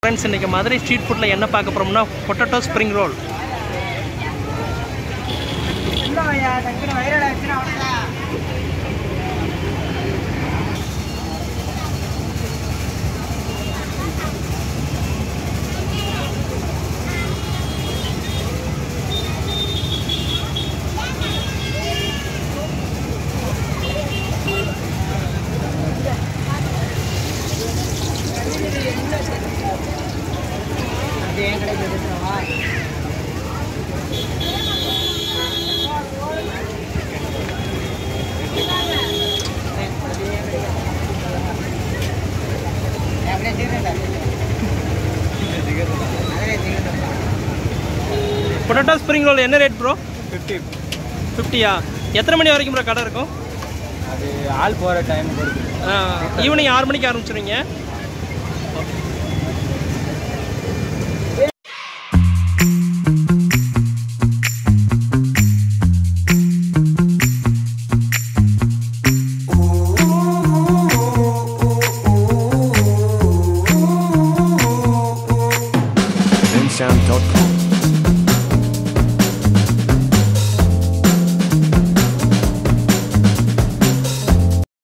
Friends இன்றைக்கி Madurai street ஃபுட்டில் என்ன பார்க்க போகிறோம்னா potato spring roll potato spring roll என்ன ரேட் ப்ரோ ஃபிஃப்டி ஃபிஃப்டியா எத்தனை மணி வரைக்கும் ப்ரோ கடை இருக்கும் அது ஆள் போகிற டைம் பொறுத்து ஈவினிங் ஆறு மணிக்கு ஆரம்பிச்சிருவீங்க Bensound.com.